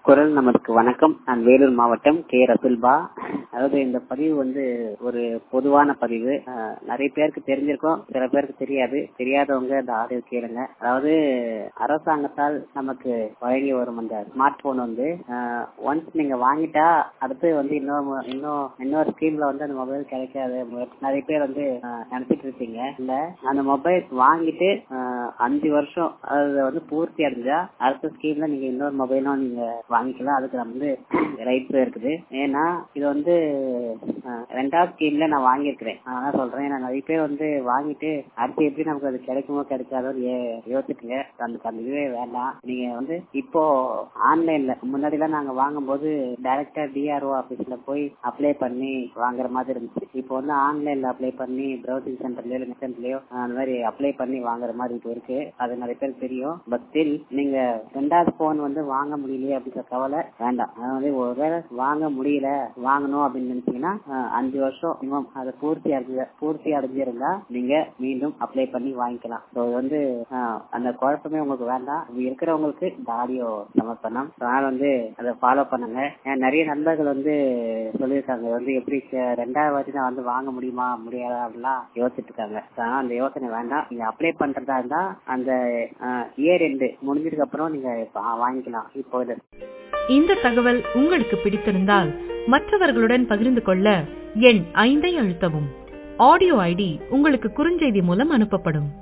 குரல் நமக்கு வணக்கம் நான் வேலூர் மாவட்டம் கே ரசுல்பா அதாவது இந்த பதிவு வந்து ஒரு பொதுவான பதிவு அஹ், நிறைய பேருக்கு தெரிஞ்சிருக்கும் சில பேருக்கு தெரியாது தெரியாதவங்க இந்த ஆடியோ கேளுங்க அதாவது அரசாங்கத்தால் நமக்கு வழங்கி வரும் அந்த ஸ்மார்ட் போன் வந்து ஒன்ஸ் நீங்க வாங்கிட்டா அடுத்து வந்து இன்னொரு இன்னும் இன்னொரு ஸ்கீம்ல வந்து அந்த மொபைல் கிடைக்காது நிறைய பேர் வந்து அஹ், நினைச்சிட்டு இருப்பீங்க இல்ல அந்த மொபைல் வாங்கிட்டு அஹ், அஞ்சு வருஷம் அது வந்து பூர்த்தி அடைஞ்சா அடுத்த ஸ்கீம்ல நீங்க இன்னொரு மொபைலும் நீங்க வாங்கிக்கலாம் அதுக்கு நம்ம வந்து ரைட்ஸ் இருக்குது ஏன்னா இது வந்து அஹ், ரெண்டாவது ஸ்கீம்ல நான் வாங்கியிருக்கிறேன் அதான் சொல்றேன் ஏன்னா நிறைய பேர் வந்து வாங்கிட்டு அடுத்து எப்படி நமக்கு அது கிடைக்குமோ கிடைக்காதோன்னு யே- யோசிச்சுட்டுங்க அந்த அந்த இதுவே வேண்டாம் நீங்க வந்து இப்போ ஆன்லைன்ல முன்னாடி எல்லாம் நாங்க வாங்கும்போது டைரக்டா டிஆர்ஓ ஆபீஸ்ல போய் அப்ளை பண்ணி வாங்குற மாதிரி இருந்துச்சு இப்போ வந்து ஆன்லைன்ல அப்ளை பண்ணி ப்ரௌசிங் சென்டர்லயோ இல்லை சென்டர்லயோ அந்த மாதிரி அப்ளை பண்ணி வாங்குற மாதிரி இப்போ இருக்கு அது நிறைய பேருக்கு தெரியும் பட் ஸ்டில் நீங்க ரெண்டாவது போன் வந்து வாங்க முடியலையே அப்படிங்கிற கவலை வேண்டாம் அதாவது ஒருவேளை வாங்க முடியல வாங்கணும் அப்படின்னு நினைச்சீங்கன்னா அஹ், அஞ்சு வருஷம் minimum அதை பூர்த்தி அடைஞ்ச பூர்த்தி அடைஞ்சிருந்தா நீங்க மீண்டும் அப்ளை பண்ணி வாங்கிக்கலாம் ஸோ இது வந்து அஹ், அந்த குழப்பமே உங்களுக்கு வேண்டாம் இது இருக்கிறவங்களுக்கு இந்த ஆடியோ சமர்ப்பணம் So, அதனால வந்து அதை ஃபாலோ பண்ணுங்க ஏன்னா நிறைய நண்பர்கள் வந்து சொல்லியிருக்காங்க இது வந்து எப்படி ச- ரெண்டாவது வாட்டி நான் வந்து வாங்க முடியுமா முடியாதா அப்படிலாம் யோசிச்சுட்டு இருக்காங்க So, அதனால அந்த யோசனை வேண்டாம் நீங்க அப்ளை பண்றதா இருந்தா அந்த இயர் எண்டு முடிஞ்சதுக்கு அப்புறம் நீங்க வா- வாங்கிக்கலாம் இப்போ இந்த இந்த தகவல் உங்களுக்கு பிடித்திருந்தால் மற்றவர்களுடன் பகிர்ந்து கொள்ள எண் ஐந்தை அழுத்தவும் ஆடியோ ஐடி உங்களுக்கு குறுஞ்செய்தி மூலம் அனுப்பப்படும்